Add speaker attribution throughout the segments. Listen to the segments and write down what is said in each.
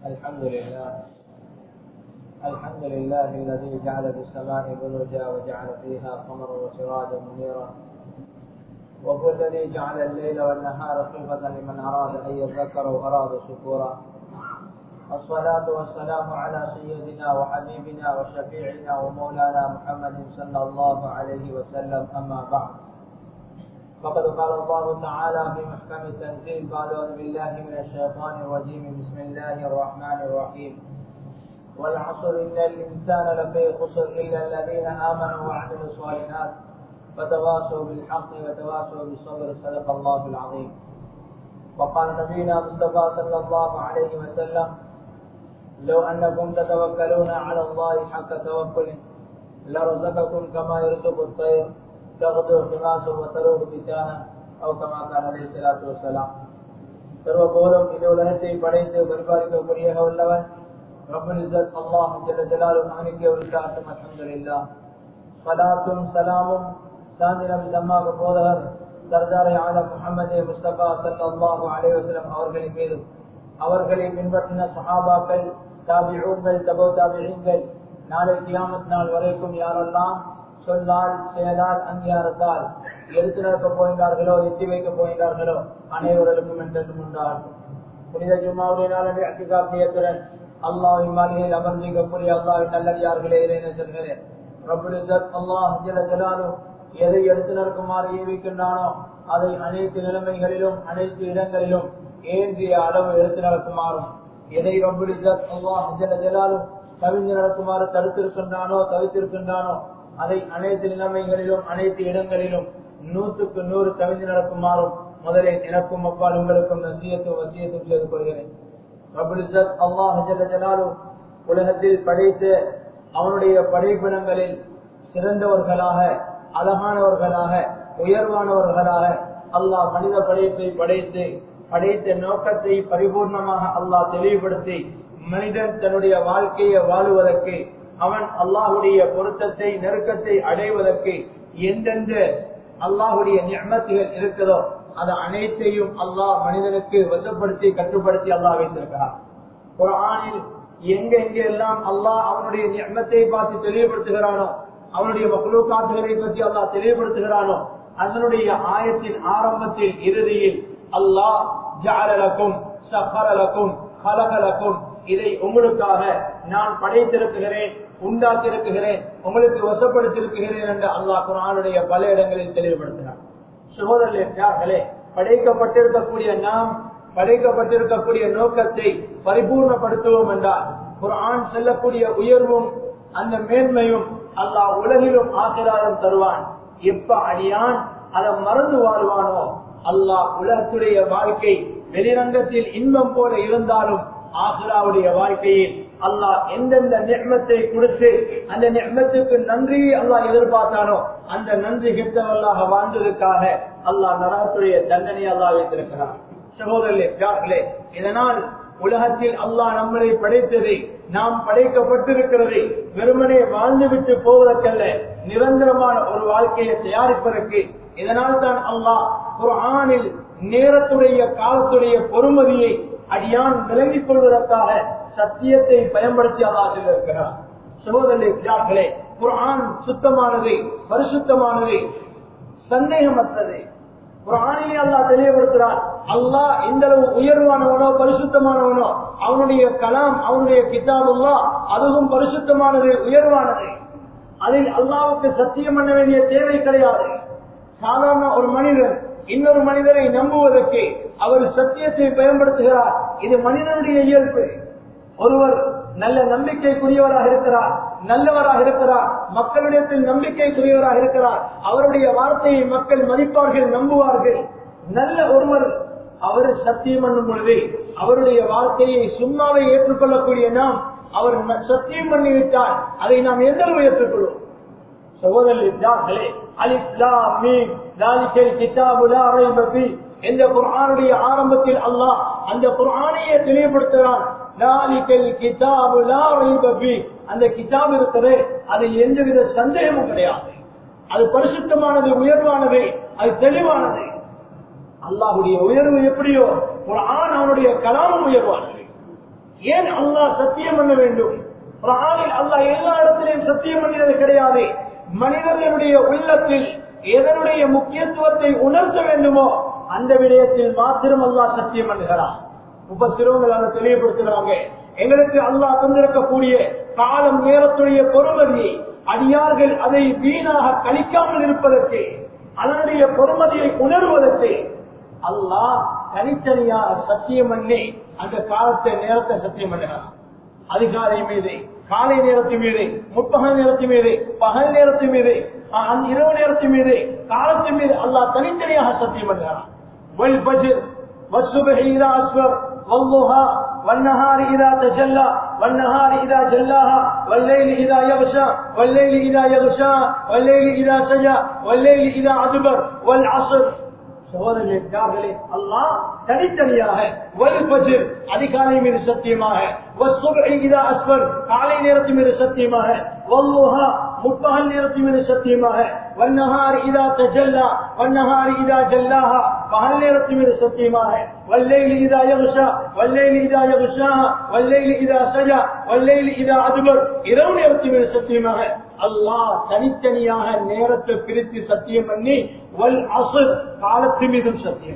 Speaker 1: الحمد لله الحمد لله الذي جعل في السماء بروجا وجعل فيها قمرا وسراجا منيرا وهو الذي جعل الليل والنهار خلفة لمن أراد أن يذكر وأراد شكورا الصلاة والسلام على سيدنا وحبيبنا وشفيعنا ومولانا محمد صلى الله عليه وسلم أما بعد فقد قال الله تعالى في محكم التنزيل بعد أعوذ بالله من الشيطان الرجيم بسم الله الرحمن الرحيم والعصر إن الإنسان لفي خسر إلا الذين آمنوا وعملوا الصالحات فتواصوا بالحق وتواصوا بالصبر صدق الله العظيم وقال نبينا مصطفى صلى الله عليه وسلم لو أنكم تتوكلون على الله حق توكله لرزقكم كما يرزق الطير تغدو خماسا وتروح بتانا أو كما قال عليه الصلاة والسلام சர்வ போதும் இந்த உலகத்தை படைத்து பரிபாலிக்கக்கூடிய உள்ளவன் ரப்பல் இஸ்ஸத் அல்லாஹ் ஜல்ல ஜலாலுஹு அவனுக்கே உரித்தாட்டும் அல்ஹம்துலில்லாஹ் ஸலாத்தும் ஸலாமும் சாந்தி நபி சம்மாக போதகர் சர்தாரை ஆலம் முஹம்மது முஸ்தபா ஸல்லல்லாஹு அலைஹி வஸல்லம் அவர்களின் மீதும் அவர்களை பின்பற்றின சஹாபாக்கள் தாபிஊன்கள் தபோ தாபிஈன்கள் நாளை கியாமத் நாள் வரைக்கும் யாரெல்லாம் சொல்லால் செயலால் அங்கீகாரத்தால் எடுத்து நடக்க போகிறார்களோ எத்தி வைக்க போகிறார்களோ அனைவர்களுக்கும் என்றென்றும் உண்டாகும் புனித ஜும்மாவுடைய நாளை அத்திகாப்பியத்துடன் அல்லாவின் மாளிகையில் அமர்ந்திருக்கக்கூடிய அல்லாவின் நல்லடியார்களே இறைன செல்கிறேன் ரபுல் அல்லாஹ் ஜல ஜலாலு எதை எடுத்து நடக்குமாறு ஏவிக்கின்றானோ அதை அனைத்து நிலைமைகளிலும் அனைத்து இடங்களிலும் ஏந்திய அளவு எடுத்து நடக்குமாறும் எதை ரபுல் அல்லாஹ் ஜல ஜலாலு தவிந்து நடக்குமாறு தடுத்திருக்கின்றானோ தவித்திருக்கின்றானோ அதை அனைத்து நிலைமைகளிலும் அனைத்து இடங்களிலும் நூற்றுக்கு நூறு தவிந்து நடக்குமாறும் முதலில் எனக்கும் அப்பால் உங்களுக்கும் நசியத்தும் வசியத்தும் செய்து கொள்கிறேன் அல்லாஹ் உலகத்தில் படைத்து அவனுடைய படைப்பினங்களில் சிறந்தவர்களாக அழகானவர்களாக உயர்வானவர்களாக அல்லாஹ் மனித படைப்பை படைத்து படைத்த நோக்கத்தை பரிபூர்ணமாக அல்லாஹ் தெளிவுபடுத்தி மனிதன் தன்னுடைய வாழ்க்கையை வாழுவதற்கு அவன் அல்லாஹுடைய பொருத்தத்தை நெருக்கத்தை அடைவதற்கு எந்தெந்த அல்லாஹுடைய நியமத்துகள் இருக்கிறதோ அது அனைத்தையும் அல்லாஹ் மனிதனுக்கு வசப்படுத்தி கட்டுப்படுத்தி அல்லாஹ் வைத்திருக்கிறார் குரானில் எங்க எங்க எல்லாம் அல்லாஹ் அவனுடைய நியமத்தை பார்த்து தெளிவுபடுத்துகிறானோ அவனுடைய மகளூக்காத்துகளை பற்றி அல்லாஹ் தெளிவுபடுத்துகிறானோ அதனுடைய ஆயத்தின் ஆரம்பத்தில் இறுதியில் அல்லாஹ் ஜாலலக்கும் சஹரலக்கும் கலகலக்கும் இதை உங்களுக்காக நான் படைத்திருக்கிறேன் உண்டாக்கியிருக்கிறேன் உங்களுக்கு வசப்படுத்தியிருக்கிறேன் என்று அல்லாஹ் குரானுடைய பல இடங்களில் தெளிவுபடுத்தினார் சகோதரர்களே படைக்கப்பட்டிருக்கக்கூடிய நாம் படைக்கப்பட்டிருக்கக்கூடிய நோக்கத்தை பரிபூர்ணப்படுத்துவோம் என்றால் குரான் செல்லக்கூடிய உயர்வும் அந்த மேன்மையும் அல்லாஹ் உலகிலும் ஆசிராலும் தருவான் எப்ப அடியான் அதை மறந்து வாழ்வானோ அல்லாஹ் உலகத்துடைய வாழ்க்கை வெளிரங்கத்தில் இன்பம் போல இருந்தாலும் ஆசிராவுடைய வாழ்க்கையில் அல்லாஹ் எந்தெந்த நெஹ்மத்தை கொடுத்து அந்த நெஹ்மத்துக்கு நன்றி அல்லாஹ் எதிர்பார்த்தானோ அந்த நன்றி கிட்டவல்லாக வாழ்ந்ததுக்காக அல்லாஹ் நரகத்துடைய தண்டனை அல்லாஹ் வைத்திருக்கிறார் சகோதரர்களே இதனால் உலகத்தில் அல்லாஹ் நம்மளை படைத்ததை நாம் படைக்கப்பட்டிருக்கிறது வெறுமனே வாழ்ந்துவிட்டு போவதற்கல்ல நிரந்தரமான ஒரு வாழ்க்கையை தயாரிப்பதற்கு இதனால் தான் அல்லாஹ் ஒரு ஆணில் நேரத்துடைய காலத்துடைய பொறுமதியை அடியான் விளங்கிக் கொள்வதற்காக சத்தியத்தை பயன்படுத்தி அல்லா சொல்லியிருக்கிறார் சகோதரர்களே குரான் சுத்தமானது பரிசுத்தமானது சந்தேகமற்றது குரானிலே அல்லா தெளிவுபடுத்துறான் அல்லாஹ் எந்த அளவு உயர்வானவனோ பரிசுத்தமானவனோ அவனுடைய கலாம் அவனுடைய கிதாபுல்லா அதுவும் பரிசுத்தமானது உயர்வானது அதில் அல்லாவுக்கு சத்தியம் பண்ண வேண்டிய தேவை கிடையாது சாதாரண ஒரு மனிதன் இன்னொரு மனிதரை நம்புவதற்கு அவர் சத்தியத்தை பயன்படுத்துகிறார் இது மனிதனுடைய இயல்பு ஒருவர் நல்ல நம்பிக்கைக்குரியவராக இருக்கிறார் நல்லவராக இருக்கிறார் மக்களிடத்தில் நம்பிக்கைக்குரியவராக இருக்கிறார் அவருடைய வார்த்தையை மக்கள் மதிப்பார்கள் நம்புவார்கள் நல்ல ஒருவர் அவர் சத்தியம் பண்ணும் பொழுது அவருடைய வார்த்தையை சும்மாவை ஏற்றுக்கொள்ளக்கூடிய நாம் அவர் சத்தியம் பண்ணிவிட்டால் அதை நாம் எந்த அளவு ஏற்றுக்கொள்வோம் சகோதரர்களே இந்த குரானுடைய ஆரம்பத்தில் அல்லாஹ் அந்த குரானையே தெளிவுபடுத்துகிறான் அந்த கிதாப் இருக்கிறது அதில் எந்தவித சந்தேகமும் கிடையாது அது பரிசுத்தமானது உயர்வானது அது தெளிவானது அல்லாஹுடைய உயர்வு எப்படியோ ஒரு ஆண் அவனுடைய கலாமும் உயர்வானது
Speaker 2: ஏன் அல்லாஹ் சத்தியம் பண்ண வேண்டும் குர்ஆனில் அல்லாஹ் எல்லா இடத்திலையும் சத்தியம் பண்ணினது கிடையாது மனிதர்களுடைய உள்ளத்தில் எதனுடைய முக்கியத்துவத்தை உணர்த்த வேண்டுமோ அந்த விடயத்தில் மாத்திரம் அல்லாஹ் சத்தியம் பண்ணுகிறார் உபசிரவங்கள் அதை தெளிவுபடுத்துறாங்க எங்களுக்கு அல்லாஹ் தந்திருக்கக்கூடிய காலம் நேரத்துடைய பொறுமதியை அடியார்கள் அதை வீணாக கழிக்காமல் இருப்பதற்கு அதனுடைய பொறுமதியை உணர்வதற்கு அல்லாஹ் தனித்தனியாக சத்தியம் பண்ணி அந்த காலத்தை நேரத்தை சத்தியம் பண்ணுகிறார் அதிகாலை மீது காலை நேரத்தின் மீது முற்பகல் நேரத்தின் மீது பகல் நேரத்தின் மீது அஹ், அந்த இரவு நேரத்தின் மீது காலத்தின் மீது அல்லாஹ் தனித்தனியாக சத்தியம் பண்ணுகிறார் والفجر والصبح إذا أسفر والضحى والنهار إذا تجلى والنهار إذا جلاها والليل إذا يغشى والليل إذا يغشى والليل إذا سجى والليل إذا أدبر والعصر சகோதரர்களே அல்லாஹ் தனித்தனியாக வல்பஜிர் அதிகாலை மீது சத்தியமாக வஸ்ஸுப்ஹி இதா அஸ்ஃபர் காலை நேரத்தின் மீது சத்தியமாக வல்லுஹா முப்பகல் நேரத்தின் மீது சத்தியமாக வன்னஹார் இதா தஜல்லா வன்னஹார் இதா ஜல்லாஹா பகல் நேரத்தின் மீது சத்தியமாக வல்லைலி இதா யகுஷா வல்லைலி இதா யகுஷாஹா வல்லைலி இதா சஜா வல்லைலி இதா அதுபர் இரவு நேரத்தின் மீது சத்தியமாக அல்லாஹ் தனித்தனியாக நேரத்தை பிரித்து சத்தியம் பண்ணி வல் அசுர் காலத்து மீதும் சத்தியம்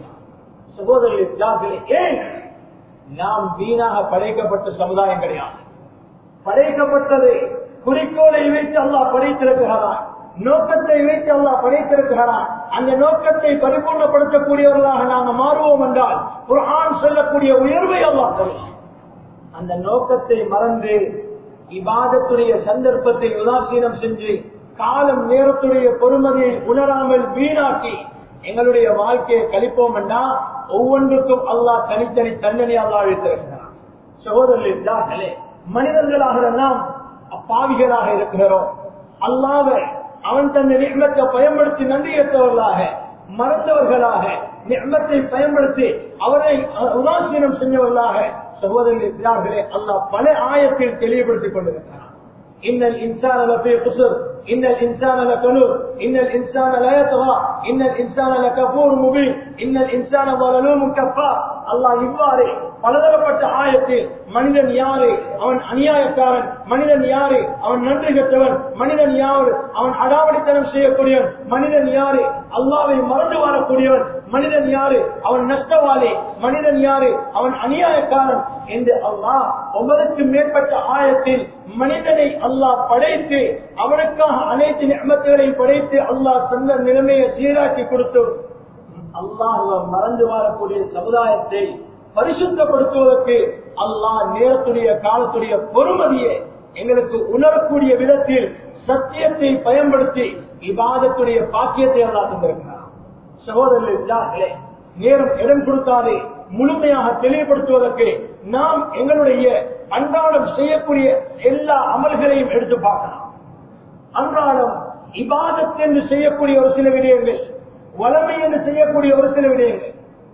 Speaker 2: சகோதரர்களே ஏன் நாம் வீணாக படைக்கப்பட்ட சமுதாயம் கிடையாது படைக்கப்பட்டது குறிக்கோளை வைத்து அல்லாஹ் படைத்திருக்கிறான் நோக்கத்தை வைத்து அல்லாஹ் படைத்திருக்கிறான் அந்த நோக்கத்தை பரிபூர்ணப்படுத்தக்கூடியவர்களாக நாங்கள் மாறுவோம் என்றால் குர்ஆன் சொல்லக்கூடிய உயர்வை அல்லாஹ் தருவான் அந்த நோக்கத்தை மறந்து இபாதத்துடைய சந்தர்ப்பத்தை உதாசீனம் செஞ்சு காலம் நேரத்துடைய பொறுமதியை உணராமல் வீணாக்கி எங்களுடைய வாழ்க்கையை கழிப்போம் என்றா ஒவ்வொன்றுக்கும் அல்லாஹ் தனித்தனி தண்டனை அல்லாஹ் வைத்திருக்கிறான் சகோதரர்களே மனிதர்களாக நாம் அப்பாவிகளாக இருக்கிறோம் அல்லாவை அவன் தன் நியமத்தை பயன்படுத்தி நன்றியற்றவர்களாக மறந்தவர்களாக நியமத்தை பயன்படுத்தி அவரை உதாசீனம் செஞ்சவர்களாக சகோதரர்களே அல்லாஹ் பல ஆயத்தில் தெளிவுபடுத்திக் கொண்டிருக்கிறார் إن الإنسان لفي خسر إن الإنسان لكنور إن الإنسان لا يطغى إن الإنسان لكفور مبين إن الإنسان ظلوم كفار الله இவ்வாறு பலதரப்பட்ட ஆயத்தில் மனிதன் யாரு அவன் அநியாயக்காரன் மனிதன் யாரு அவன் நன்றி கற்றவன் மனிதன் யாரு அவன் அடாவடித்தனம் செய்யக்கூடியவன் மனிதன் யாரு அல்லாவை மறந்து வாழக்கூடியவன் மனிதன் யாரு அவன் நஷ்டவாளி மனிதன் யாரு அவன் அநியாயக்காரன் என்று அல்லாஹ் ஒன்பதுக்கு மேற்பட்ட ஆயத்தில் மனிதனை அல்லாஹ் படைத்து அவனுக்காக அனைத்து நியமத்துகளையும் படைத்து அல்லாஹ் சொன்ன நிலைமையை சீராக்கி கொடுத்து அல்லாஹ் மறந்து வாழக்கூடிய சமுதாயத்தை பரிசுத்தப்படுத்துவதற்கு அல்லாஹ் நேரத்துடைய காலத்துடைய பொறுமதியை எங்களுக்கு உணரக்கூடிய விதத்தில் சத்தியத்தை பயன்படுத்தி இவாதத்துடைய பாக்கியத்தை அல்லாஹ் தந்திருக்கிறார் சகோதரர்களே நேரம் இடம் கொடுத்தாலே முழுமையாக தெளிவுபடுத்துவதற்கு நாம் எங்களுடைய அன்றாடம் செய்யக்கூடிய எல்லா அமல்களையும் எடுத்து பார்க்கலாம் அன்றாடம் இபாதத் என்று செய்யக்கூடிய ஒரு சில விடயங்கள் வளமை என்று செய்யக்கூடிய ஒரு சில விடயங்கள்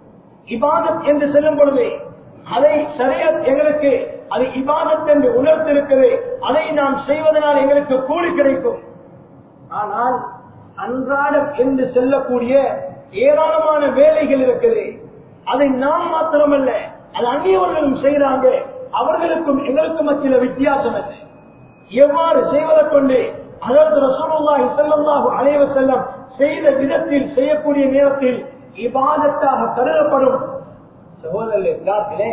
Speaker 2: இபாதத் என்று செல்லும் பொழுது அதை சரியா எங்களுக்கு அது இபாதத் என்று உணர்த்திருக்கிறது அதை நாம் செய்வதனால் எங்களுக்கு கூலி கிடைக்கும் ஆனால் அன்றாடம் என்று செல்லக்கூடிய ஏராளமான வேலைகள் இருக்குது அதை நாம் மாத்திரமல்ல அது அந்நியவர்களும் செய்யறாங்க அவர்களுக்கும் எங்களுக்கும் மத்தியில வித்தியாசம் இல்லை எவ்வாறு செய்வதை கொண்டு அதாவது ரசூலுல்லாஹி ஸல்லல்லாஹு அலைஹி வஸல்லம் செய்த விதத்தில் செய்யக்கூடிய நேரத்தில் இபாதத்தாக கருதப்படும் சகோதரர்களே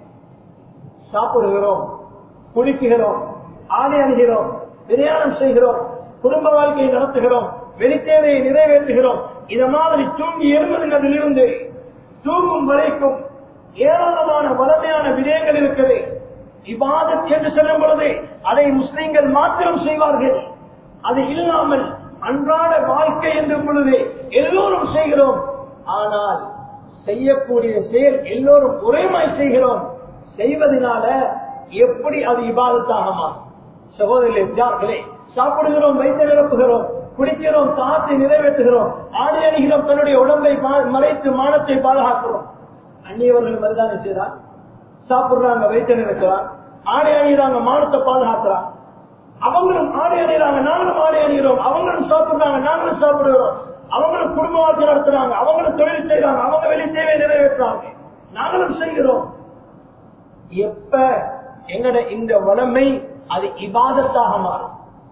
Speaker 2: சாப்பிடுகிறோம் குடிக்குகிறோம் ஆடை அணிகிறோம் பிரயாணம் செய்கிறோம் குடும்ப வாழ்க்கையை நடத்துகிறோம் வெளித்தேவையை நிறைவேற்றுகிறோம் இத மாதிரி தூங்கி எழுந்ததிலிருந்து தூங்கும் வரைக்கும் ஏராளமான வளமையான விடயங்கள் இருக்குது இபாதத் என்று சொல்லும் பொழுது அதை முஸ்லிம்கள் மாத்திரம் செய்வார்கள் அது இல்லாமல் அன்றாட வாழ்க்கை என்று பொழுது எல்லோரும் செய்கிறோம் ஆனால் செய்யக்கூடிய செயல் எல்லோரும் ஒரேமாய் செய்கிறோம் செய்வதனால எப்படி அது இபாதத்தாக மாறும் சகோதரர்களே சாப்பிடுகிறோம் வைத்த நிரப்புகிறோம் குடிக்கிறோம் தாத்தை நிறைவேற்றுகிறோம் ஆடி அணிகிறோம் தன்னுடைய உடம்பை மறைத்து மானத்தை பாதுகாக்கிறோம் அந்நியவர்கள் மருதான செய்தார் சாப்பிடுறாங்க வைத்த நிறுத்துறான் ஆடை அணிகிறாங்க மானத்தை பாதுகாக்கிறான் அவங்களும் ஆடை அணிகிறாங்க நாங்களும் ஆடை அணிகிறோம் அவங்களும் சாப்பிடுறாங்க நாங்களும் சாப்பிடுகிறோம் அவங்களும் குடும்ப வாழ்க்கை நடத்துறாங்க அவங்களும் தொழில் செய்யறாங்க அவங்க வெளி தேவை நிறைவேற்றுறாங்க நாங்களும் செய்கிறோம் எப்ப எங்கட இந்த வளமை அது இபாதத்தாக மாறும்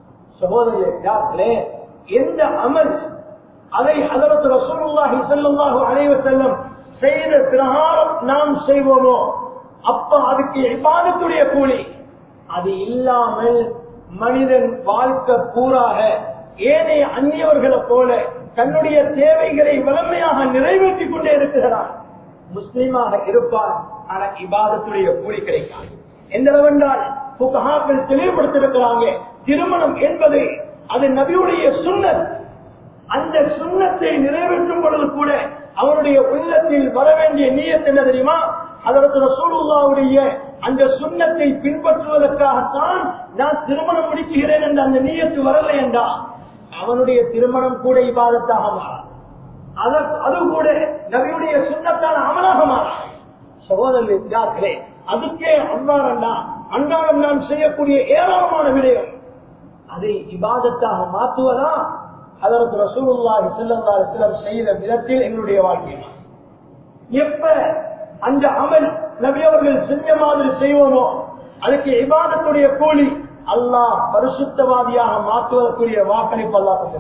Speaker 2: சகோதரர்களே எந்த அமல் அதை அதற்கு ரசூலுல்லாஹி ஸல்லல்லாஹு அலைஹி வஸல்லம் செய்த பிரகாரம் நாம் செய்வோமோ அப்ப அதுக்கு இபாதத்துடைய கூலி அது இல்லாமல் மனிதன் வாழ்க்கை பூராக ஏனைய அந்நியவர்களை போல தன்னுடைய தேவைகளை வலிமையாக நிறைவேற்றிக் கொண்டே இருக்கிறான் முஸ்லீமாக இருப்பார் ஆனா இபாதத்துடைய கூலி கிடைக்காது எந்த அளவென்றால் புகஹாக்கள் தெளிவுபடுத்திருக்கிறாங்க திருமணம் என்பது அது நபியுடைய சுண்ணத் அந்த சுண்ணத்தை நிறைவேற்றும் பொழுது கூட அவருடைய உள்ளத்தில் வர வேண்டிய நீயத் என்ன தெரியுமா அதற்கு ரசூலுல்லாவுடைய அந்த சுண்ணத்தை பின்பற்றுவதற்காகத்தான் நான் திருமணம் முடிக்கிறேன் என்ற அந்த நீயத்து வரலை என்றா அவனுடைய திருமணம் கூட இபாதத்தாக மாறான் அதற்கு அது கூட நபியுடைய சுண்ணத்தான அமலாக மாறான் சகோதரர்களே அதுக்கே அன்றாடம்னா அன்றாடம் நாம் செய்யக்கூடிய ஏராளமான விடயம் அதை இபாதத்தாக மாற்றுவதா அதற்கு ரசூலுல்லாஹி ஸல்லல்லாஹு அலைஹி வஸல்லம் செய்த விதத்தில் எங்களுடைய வாழ்க்கை எப்ப அந்த அமல் நபி அவர்கள் செஞ்ச மாதிரி செய்வோமோ அதுக்கு இபாதத்துடைய கூலி அல்லாஹ் பரிசுத்தவாதியாக மாற்றுவதற்குரிய வாக்களிப்பு அல்லாஹ்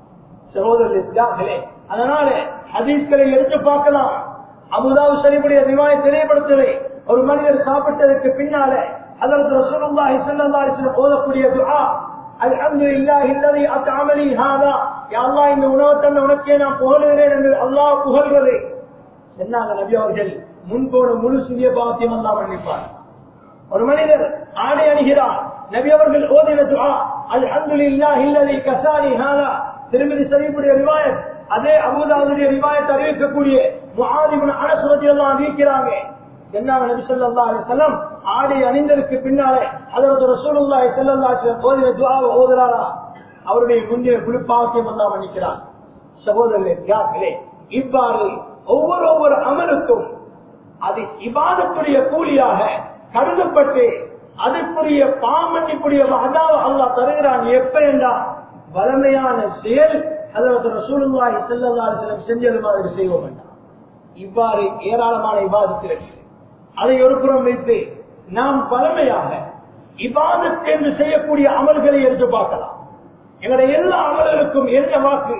Speaker 2: சகோதரர்களே அதனால ஹதீஸ்களை எடுத்து பார்க்கலாம் அபுதாவு சரிபுடைய ரிவாயை தெளிவுபடுத்தலை ஒரு மனிதர் சாப்பிட்டதற்கு பின்னால அதற்கு ரசூலுல்லாஹி ஸல்லல்லாஹு அலைஹி வஸல்லம் ஓதக்கூடிய துஆ அல்ஹம்துலில்லாஹி அல்லதி அத்அமனி ஹாதா யா அல்லாஹ் இந்த உணவை தந்த உனக்கே நான் புகழுகிறேன் என்று அல்லாஹ் புகழ்வது சொன்னாங்க நபி அவர்கள் முன்போன முழு சிறிய பாவத்தையும் அல்லாஹ் மன்னிப்பார் ஒரு மனிதர் ஆடை அணிகிறார் நபி அவர்கள் ஓதின துஆ அல்ஹம்துலில்லாஹி அல்லதி கஸானி ஹாதா திருமதி சரிபுடைய ரிவாயத் அதே அபுதாவுடைய ரிவாயத்தை அறிவிக்கக்கூடிய முஆதிபுன் அனஸ் ரலியல்லாஹு அறிவிக்கிறாங்க சொன்னாங்க நபி ஸல்லல்லாஹு அலைஹி வஸல்லம் ஆடை அணிந்ததற்கு பின்னாலே அதற்கு ரசூலுல்லாஹி ஸல்லல்லாஹு அலைஹி வஸல்லம் ஓதின துஆவை ஓதுறாரா அவருடைய முந்தைய குளிப்பாவத்தையும் அல்லாஹ் மன்னிக்கிறார் சகோதரர்களே இவ்வாறு ஒவ்வொரு ஒவ்வொரு அமலுக்கும் அது இபாதத்துடைய கூலியாக கருதப்பட்டு அதற்குரிய பாமன்னிப்புடைய அதாவது அல்லாஹ் தருகிறான் எப்ப என்றால் வலிமையான செயல் அதற்கு ரசூலுல்லாஹி ஸல்லல்லாஹு அலைஹி வஸல்லம் செஞ்சது மாதிரி செய்வோம் வேண்டாம் இவ்வாறு ஏராளமான இபாதத்தில் இருக்கு அதை ஒரு புறம் வைத்து நாம் பழமையாக இபாதத் என்று செய்யக்கூடிய அமல்களை எடுத்து பார்க்கலாம் எங்களுடைய எல்லா அமல்களுக்கும் என்ன வாக்கு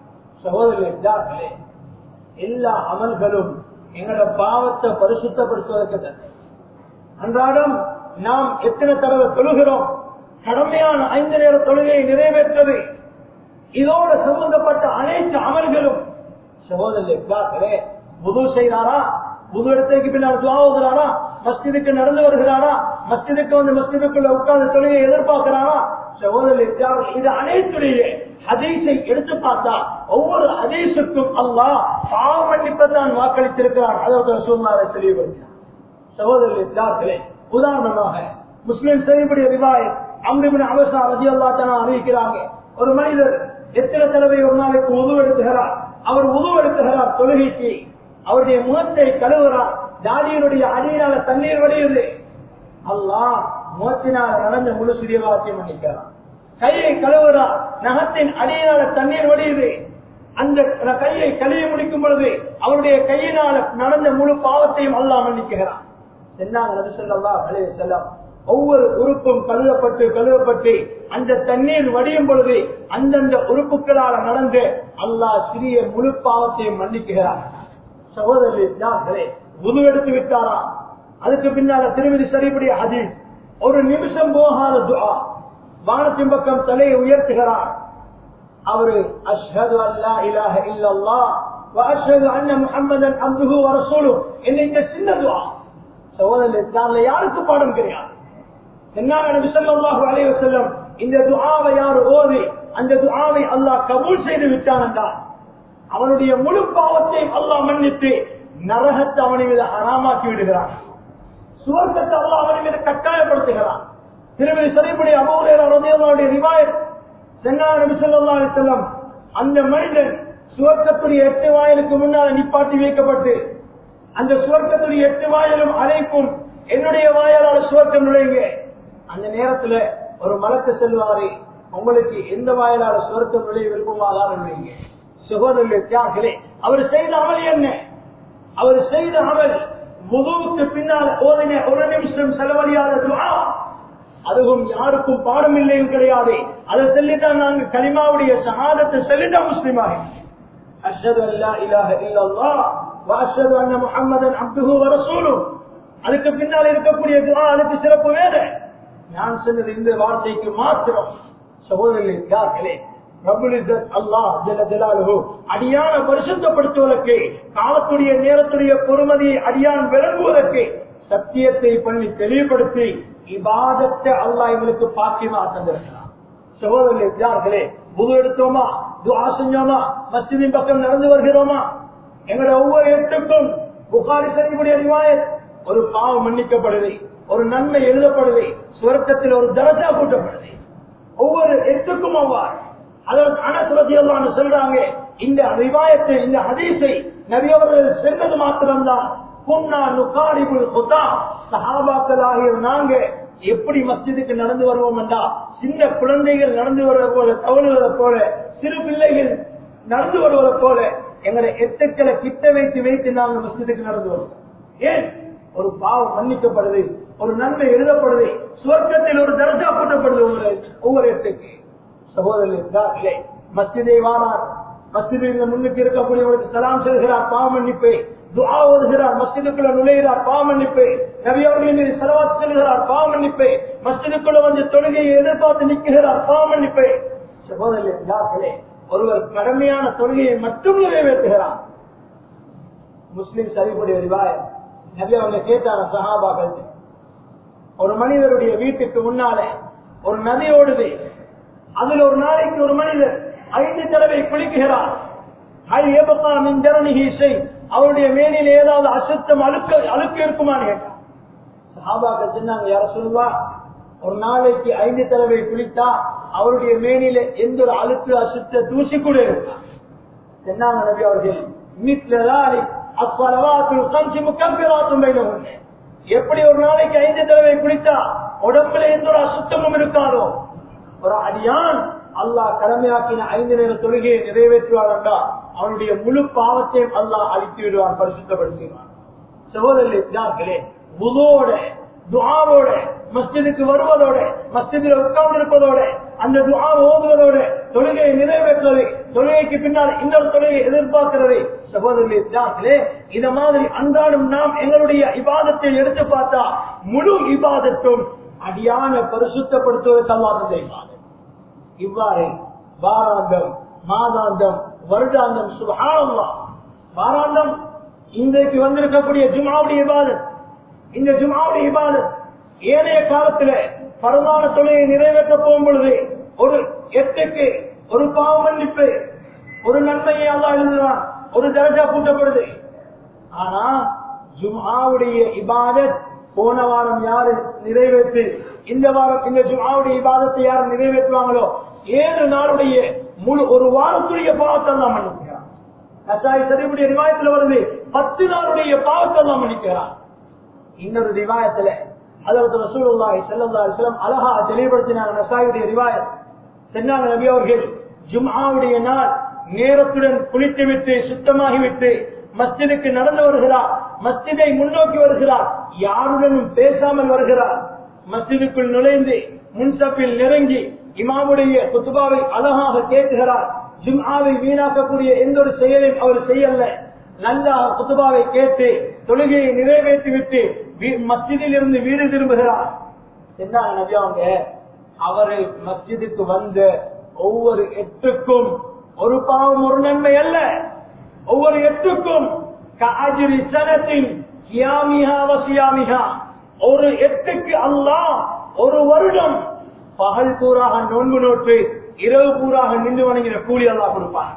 Speaker 2: சகோதரர்களே எல்லா அமல்களும் எங்களோட பாவத்தை பரிசுத்தப்படுத்துவதற்கு தந்தை அன்றாடம் நாம் எத்தனை தடவை தொழுகிறோம் கடமையான ஐந்து நேர தொழுகையை நிறைவேற்றது இதோட சம்பந்தப்பட்ட அனைத்து அமல்களும் சகோதரர்களே புது செய்கிறாரா புது இடத்துக்கு பின்னால் துவாவுகிறாரா மஸ்ஜிதுக்கு நடந்து வருகிறாரா மஸ்ஜிதுக்கு வந்து மஸ்ஜிதுக்குள்ள உட்கார்ந்து தொழுகை எதிர்பார்க்கிறாரா சகோதரர் இது அனைத்துடைய ஹதீஸை எடுத்து பார்த்தா ஒவ்வொரு ஹதீஸுக்கும் அல்லாஹ் பாவ மன்னிப்பத்தான் வாக்களித்திருக்கிறார் அதாவது சூழ்நாளை தெளிவுபடுத்தினார் சகோதரர்களே உதாரணமாக முஸ்லிம் செய்யக்கூடிய ரிவாயத் அம்ரிபின் அவசா ரதி அல்லா அறிவிக்கிறாங்க ஒரு மனிதர் எத்தனை தடவை ஒரு நாளைக்கு உதவு எடுத்துகிறார் அவர் உதவு எடுத்துகிறார் தொழுகைக்கு அவருடைய முகத்தை கழுவுறார் தாடியனுடைய அடியினால தண்ணீர் வடியுது அல்லாஹ் முகத்தினால் நடந்த முழு சிறிய வாக்கியம் மன்னிக்கிறார் கையை கழுவுறார் நகத்தின் அடியினால தண்ணீர் வடியுது அந்த கையை கழுவி முடிக்கும் பொழுது அவருடைய கையினால் நடந்த முழு பாவத்தையும் அல்லாஹ் மன்னிக்கிறார் செல்லாம் ஒவ்வொரு உறுப்பும் கழுவப்பட்டு கழுவப்பட்டு அந்த தண்ணீர் வடியும் பொழுது அந்தந்த உறுப்புகளால் நடந்து அல்லாஹ் சிறிய முழு பாவத்தையும் மன்னிக்கிறார் சகோதரர்களே உது எடுத்து விட்டாரா அதுக்கு பின்னால திருமதி சரிபடி ஹதீஸ் ஒரு நிமிஷம் போகாத துஆ வானத்தின் பக்கம் தலையை உயர்த்துகிறார் அவரு அஷ்ஹது அல்லா இலாஹ இல்லல்லாஹ் வஅஷ்ஹது அன்ன முஹம்மதன் அப்துஹு வ ரசூலுஹு என்ன இந்த சின்ன துஆ சகோதரர்களே யாருக்கு பாடம் கிடையாது சொன்னாங்க நபி ஸல்லல்லாஹு அலைஹி வஸல்லம் இந்த துஆவை யார் ஓதி அந்த துஆவை அல்லாஹ் கபூல் செய்து விட்டான் என்றால் அவனுடைய முழு பாவத்தை அல்லாஹ் மன்னித்து நரகத்தை அவனை மீது ஹராமாக்கி விடுகிறான் சுவர்க்கத்தை அல்லாஹ் அவனை மீது கட்டாயப்படுத்துகிறான் திருமதி சரிபடி அபோதையுடைய ரிவாயத் சென்னார் நபி ஸல்லல்லாஹு அலைஹி வஸல்லம் அந்த மனிதன் சுவர்க்கத்துடைய எட்டு வாயிலுக்கு முன்னால் நிப்பாட்டி வைக்கப்பட்டு அந்த சுவர்க்கத்துடைய எட்டு வாயிலும் அழைப்பும் என்னுடைய வாயாளால் சுவர்க்கம் நுழைங்க அந்த நேரத்துல ஒரு மலக்கு செல்வாரு உங்களுக்கு எந்த வாயிலால சுவர்க்கம் நுழைய விருப்பமாதான் நுழைங்க சகோதரர்களே அவர் செய்த அமல் என்ன அவர் செய்த அமல் முதுவுக்கு பின்னால் ஓதின ஒரு நிமிஷம் செலவழியாத துஆ அதுவும் யாருக்கும் பாடம் இல்லையும் கிடையாது அதை சொல்லித்தான் நாங்க கலிமாவுடைய சகாதத்தை சொல்லிட்டா முஸ்லீம் அஷ்ஹது அல்லா இலாஹ இல்லல்லாஹ் வ அஷ்ஹது அன்ன முஹம்மதன் அப்துஹு வ ரசூலுஹு அதுக்கு பின்னால் இருக்கக்கூடிய துஆ அதுக்கு சிறப்பு வேற நான் சொன்னது இந்த வார்த்தைக்கு மாத்திரம் சகோதரர்களே யார்களே ரப்புல் இஸ்ஸத் அல்லாஹ் ஜல்ல ஜலாலுஹு அடியான பரிசுத்தப்படுத்துவதற்கு காலத்துடைய நேரத்துடைய பொறுமதியை அடியான் விளங்குவதற்கு சத்தியத்தை பண்ணி தெளிவுபடுத்தி இபாதத்தை அல்லாஹ் எங்களுக்கு பாக்கியமா தந்திருக்கிறான் சகோதரர்களே யார்களே புது எடுத்தோமா துஆ செஞ்சோமா மஸ்ஜிதின் பக்கம் நடந்து வருகிறோமா எங்களோட ஒவ்வொரு எட்டுக்கும் புகாரி சரிவுடைய ரிவாயத் ஒரு பாவம் மன்னிக்கப்படுது ஒரு நன்மை எழுதப்படுது சுவர்க்கத்தில் ஒரு தரசா கூட்டப்படுது ஒவ்வொரு எட்டுக்கும் அவ்வாறு அதற்கு அனசுரத்தியல்லான்னு சொல்றாங்க இந்த ரிவாயத்தை இந்த ஹதீஸை நபி அவர்கள் சென்றது மாத்திரம்தான் குன்னா நுகாரிபுல் குதா சஹாபாக்களாகிய நாங்க எப்படி மஸ்ஜிதுக்கு நடந்து வருவோம் என்றா சின்ன குழந்தைகள் நடந்து வருவது போல தவறுவதை போல சிறு பிள்ளைகள் நடந்து வருவதை போல எங்களை எட்டுக்களை கிட்ட வைத்து வைத்து நாங்கள் மஸ்ஜிதுக்கு நடந்து வருவோம் ஏன் ஒரு பாவம் மன்னிக்கப்படுது ஒரு நன்மை எழுதப்படுது சுவர்க்கத்தில் ஒரு தர்ஜா கூட்டப்படுது ஒவ்வொரு ஒவ்வொரு எட்டுக்கு சகோதரர்களே மஸ்ஜிதை வாரார் மஸ்ஜிதில் முன்னுக்கு இருக்கக்கூடியவருக்கு சலாம் செல்கிறார் பாவமன்னிப்பை துஆ ஓதுகிறார் மஸ்ஜிதுக்குள்ள நுழைகிறார் பாவமன்னிப்பை நபி அவர்களின் மீது செலவாத்து செல்கிறார் பாவமன்னிப்பை மஸ்ஜிதுக்குள்ள வந்து தொழுகையை எதிர்பார்த்து நிற்கிறார் பாவமன்னிப்பை சகோதரர்களே ஒருவர் கடமையான தொழுகையை மட்டும் நிறைவேற்றுகிறார் முஸ்லிம் சரிபுடைய ரிவாயம் நபி அவங்க கேட்டாங்க சஹாபாக்கள் ஒரு மனிதருடைய வீட்டுக்கு முன்னாலே ஒரு நதி ஓடுது அதுல ஒரு நாளைக்கு ஒரு மனிதர் ஐந்து தடவை குளிக்குகிறார் அவருடைய மேனில் ஏதாவது அசுத்தம் அழுக்க அழுக்கு இருக்குமான்னு கேட்டார் சஹாபாக்கள் சொன்னாங்க யார சொல்லுவா ஒரு நாளைக்கு ஐந்து தடவை குளித்தா அவருடைய மேனில எந்த ஒரு அழுக்கு அசுத்த தூசி கூட இருக்கா சொன்னாங்க நபி அவர்கள் வீட்டுலதான் அஸ்வலவாத்துல் கம்சி முக்கம்பிராத்தும் பைனவுன்னு எப்படி ஒரு நாளைக்கு ஐந்து தடவை குளித்தா உடம்புல எந்த ஒரு அசுத்தமும் இருக்காதோ ஒரு அடியான் அல்லாஹ் கடமையாக்கின ஐந்து நேர தொழுகையை நிறைவேற்றுவார் என்றால் அவனுடைய முழு பாவத்தையும் அல்லாஹ் அழித்து விடுவான் பரிசுத்தப்படுத்துவான் சகோதரர்களே புதோட துவாவோட மஸ்ஜிதுக்கு வருவதோட மஸ்ஜிதில் உட்கார்ந்து இருப்பதோட அந்த துவா ஓதுவதோட தொழுகையை நிறைவேற்றுவது தொழுகைக்கு பின்னால் இன்னொரு தொழுகையை எதிர்பார்க்கிறது சகோதரர்களே இத மாதிரி அன்றாடும் நாம் எங்களுடைய இபாதத்தை எடுத்து பார்த்தா முழு இபாதத்தும் அடியான பரிசுத்தப்படுத்துவதற்கு அல்லாத செய்வாங்க இவ்வாறு வாராந்தம் மாதாந்தம் வருடாந்தம் சுகானம்லாம் வாராந்தம் இன்றைக்கு வந்திருக்கக்கூடிய ஜுமாவுடைய இபாதத் இந்த ஜுமாவுடைய இபாதத் ஏனைய காலத்துல பரவான தொழிலை நிறைவேற்ற போகும் பொழுது ஒரு எட்டுக்கு ஒரு பாவ மன்னிப்பு ஒரு நன்மையை அல்லா எழுதுறான் ஒரு தரஜா கூட்டப்படுது ஆனா ஜுமாவுடைய இபாதத் போன வாரம் யாரு நிறைவேற்று இந்த வாரம் இந்த ஜுமாவுடைய இபாதத்தை யார் நிறைவேற்றுவாங்களோ ஏழு நாளுடைய முழு ஒரு வாரத்துடைய பாவத்தை எல்லாம் மன்னிக்கிறான் நசாய் சரிவுடைய ரிவாயத்துல வருது பத்து நாளுடைய பாவத்தை எல்லாம் மன்னிக்கிறான் இன்னொரு ரிவாயத்துல அதாவது ரசூலுல்லாஹி ஸல்லல்லாஹு அலைஹி வஸல்லம் அழகா தெளிவுபடுத்தினாங்க நசாயுடைய ரிவாயத் சென்னாங்க நபி அவர்கள் ஜும்ஆவுடைய நாள் நேரத்துடன் குளித்துவிட்டு சுத்தமாகிவிட்டு மஸ்ஜிதுக்கு நடந்து வருகிறார் மஸ்ஜிதை முன்னோக்கி வருகிறார் யாருடனும் பேசாமல் வருகிறார் மஸ்ஜிதுக்குள் நுழைந்து முன்சப்பில் நெருங்கி இமாமுடைய குத்துபாவை அழகாக கேட்கிறார் ஜும்ஆவை வீணாக்கக்கூடிய எந்த ஒரு செயலையும் அவர் செய்யல நல்லா குத்துபாவை கேட்டு தொழுகையை நிறைவேற்றிவிட்டு மஸ்ஜிதில் இருந்து வீடு திரும்புகிறார் என்ன நபி அவங்க அவரை மஸ்ஜிதுக்கு வந்த ஒவ்வொரு எட்டுக்கும் ஒரு பாவம் ஒரு நன்மை அல்ல ஒவ்வொரு எட்டுக்கும் காஜிரி சனத்தின் கியாமிஹா வசியாமிஹா ஒரு எட்டுக்கு அல்லாஹ் ஒரு வருடம் பகல் பூராக நோன்பு நோட்டு இரவு பூராக நின்று வணங்கின கூலி அல்லா கொடுப்பார்